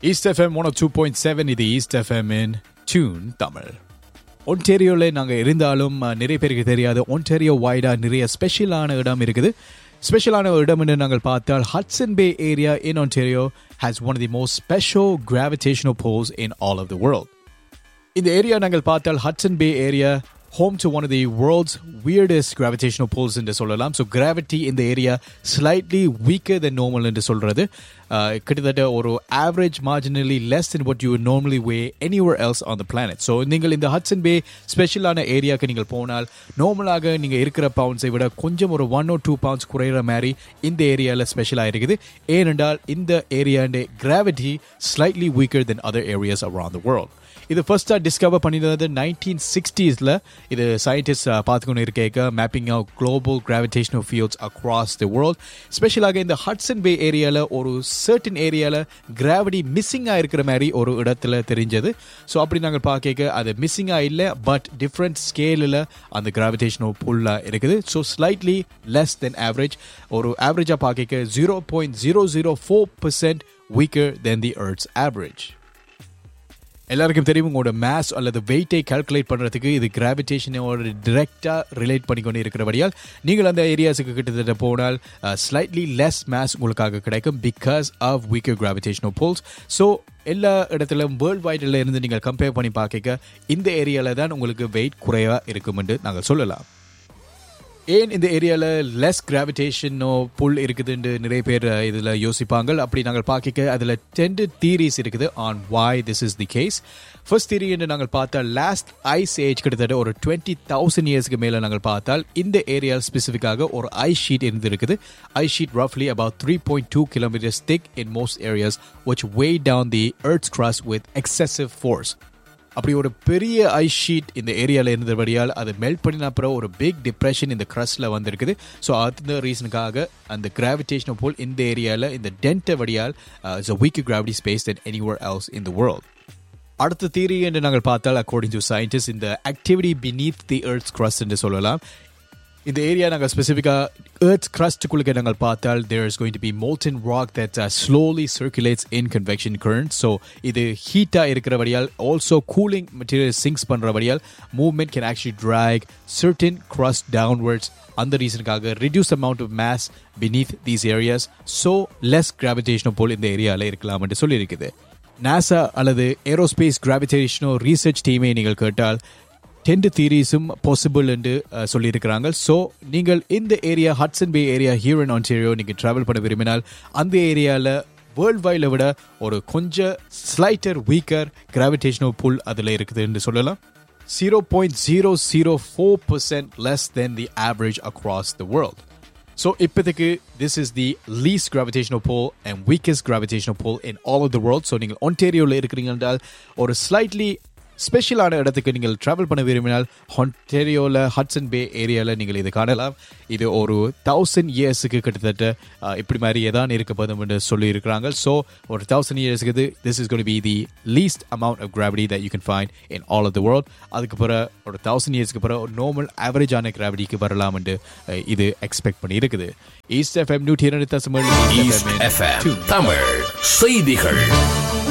east FM one two point seven இது East FM in tune Tamil ஒன்டேரியோவில் நாங்கள் இருந்தாலும் அஹ், நிறைய பேருக்கு தெரியாது ஒன்டேரியோ வைடா நிறைய ஸ்பெஷலான இடம் இருக்குது ஸ்பெஷலான இடம் என்று நாங்கள் பார்த்தால் Hudson Bay area in Ontario has one of the most special gravitational pulls in all of the world இந்த ஏரியா நாங்கள் பார்த்தால் Hudson Bay area home to one of the world's weirdest gravitational pulls என்று சொல்லலாம் so gravity இந்த area slightly weaker than normal என்று சொல்றது ah, கிட்டத்தட்ட ஒரு average marginally less than what you normally weigh anywhere else on the planet so நீங்கள் இந்த ஹட்சன் பே ஸ்பெஷலான ஏரியாவுக்கு நீங்கள் போனால் நார்மலாக நீங்கள் இருக்கிற பவுண்ட்ஸை விட கொஞ்சம் ஒரு ஒன் or டூ பவுண்ட்ஸ் குறையிற மாதிரி இந்த ஏரியாவில் ஸ்பெஷலாக இருக்குது ஏனென்றால் இந்த ஏரியாண்ட gravity slightly weaker than other areas around the world இது ஃபர்ஸ்டா டிஸ்கவர் பண்ணினது நைன்டீன் சிக்ஸ்டீஸில் இது சயின்டிஸ்ட் பார்த்துக்கொண்டு இருக்க mapping of global gravitational fields across the world ஸ்பெஷலாக இந்த ஹட்சன் பே ஏரியாவில் ஒரு சர்டன் ஏரியாவில் கிராவிட்டி மிஸ்ஸிங்காக இருக்கிற மாதிரி ஒரு இடத்துல தெரிஞ்சது ஸோ அப்படி நாங்கள் பார்க்க அது மிஸ்ஸிங்காக இல்லை பட் டிஃப்ரெண்ட் ஸ்கேலில் அந்த கிராவிடேஷனல் புல்லாக இருக்குது so slightly less than average ஒரு ஆவரேஜாக பார்க்க zero point zero zero four percent weaker than the earth's average எல்லாருக்கும் தெரியும் உங்களோட மேஸ் அல்லது வெயிட்டை கால்குலேட் பண்ணுறதுக்கு இது கிராவிடேஷனோட டிரெக்டாக ரிலேட் பண்ணிக்கொண்டு இருக்கிறபடியால் நீங்கள் அந்த ஏரியாஸுக்கு கிட்டத்தட்ட போனால் ஸ்லைட்லி லெஸ் மேஸ் உங்களுக்காக கிடைக்கும் because of weaker gravitational pulls so எல்லா இடத்துலையும் வேர்ல்ட் வைடில் இருந்து நீங்கள் கம்பேர் பண்ணி பார்க்க இந்த ஏரியாவில் தான் உங்களுக்கு வெயிட் குறைவாக இருக்கும் என்று நாங்கள் சொல்லலாம் ஏன் இந்த ஏரியாவில் லெஸ் கிராவிடேஷனோ புல் இருக்குதுன்னு நிறைய பேர் இதில் யோசிப்பாங்க அப்படி நாங்கள் பார்க்க அதில் டென்டு தீரிஸ் இருக்குது on why this is the case first theory என்று நாங்கள் பார்த்தால் லாஸ்ட் ஐஸ் ஏஜ் கிட்டத்தட்ட ஒரு டுவெண்ட்டி தௌசண்ட் இயர்ஸ்க்கு மேலே நாங்கள் பார்த்தால் இந்த ஏரியா ஸ்பெசிஃபிக்காக ஒரு ஐஸ் ஷீட் இருந்திருக்குது ஐஸ் ஷீட் ரஃப்லி about three point two kilometres thick in most areas which weigh down the earth's crust with excessive force அப்படி ஒரு பெரிய ஐஸ் ஷீட் இந்த ஏரியாவில் இருந்தபடியால் அது மெல்ட் பண்ணின அப்புறம் ஒரு பிக் டிப்ரெஷன் இந்த க்ரஸ்ட்ல வந்திருக்குது ஸோ அந்த ரீசனுக்காக அந்த கிராவிடேஷன் போல் இந்த ஏரியாவில் இந்த டென்ட்டை வடியால் it's a weak gravity space than anywhere else in the world அடுத்த தியரி என்று நாங்கள் பார்த்தால் அக்கார்டிங் டு சயின்டிஸ்ட் இந்த activity beneath the earth's crust என்று சொல்லலாம் இந்த ஏரியா நாங்கள் ஸ்பெசிஃபிக்காக எர்த் கிரஸ்டுக்குள்ளே நாங்கள் பார்த்தால் there is going to be molten rock that slowly circulates in convection current so இது ஹீட்டாக இருக்கிறபடியால் ஆல்சோ கூலிங் மெட்டீரியல் சிங்க்ஸ் பண்ணுறபடியால் movement can actually drag certain crust downwards அந்த ரீசனுக்காக reduce amount of mass beneath these areas so less கிராவிடேஷனோ pull இந்த ஏரியாவில் இருக்கலாம் என்று சொல்லியிருக்குது நாசா அல்லது ஏரோஸ்பேஸ் கிராவிடேஷனோ ரிசர்ச் டீமை நீங்கள் கேட்டால் டென்ட் தீரீஸும் பாசிபிள் என்று அஹ், சொல்லியிருக்கிறாங்க ஸோ நீங்கள் இந்த area Hudson Bay area here in Ontario நீங்கள் ட்ராவல் பண்ண விரும்பினால் அந்த ஏரியாவில் வேர்ல்ட் வைடில் விட ஒரு கொஞ்சம் ஸ்லைட்டர் வீக்கர் கிராவிடேஷனல் புல் அதில் இருக்குது என்று சொல்லலாம் zero point zero zero four percent less than the average across the world so இப்போதைக்கு this is the least gravitational pull and weakest gravitational pull in all of the world so நீங்கள் ஒன்டேரியோவில் இருக்கிறீங்க என்றால் ஒரு ஸ்லைட்லி ஸ்பெஷலான இடத்துக்கு நீங்கள் travel பண்ண விரும்பினால் ஒன்டேரியோவில் ஹட்சன் பே ஏரியாவில் நீங்கள் இது காணலாம் இது ஒரு தௌசண்ட் இயர்ஸுக்கு கிட்டத்தட்ட அஹ், இப்படி மாதிரி ஏதான் இருக்க போதும் என்று சொல்லி இருக்கிறாங்க ஸோ ஒரு தௌசண்ட் இயர்ஸ்க்கு இது this is gonna be the least amount of gravity that you can find in all of the world அதுக்கு பிறகு ஒரு தௌசண்ட் இயர்ஸ்க்கு பிறகு ஒரு நார்மல் ஆவரேஜான கிராவிட்டிக்கு வரலாம் என்று அஹ், இது எக்ஸ்பெக்ட் பண்ணி இருக்குது ஈஸ்ட் எஃப்எம் நூற்றி இரண்டு தசம் ஏழு ஈஸ்ட் எஃப்எம் தமிழ் செய்திகள்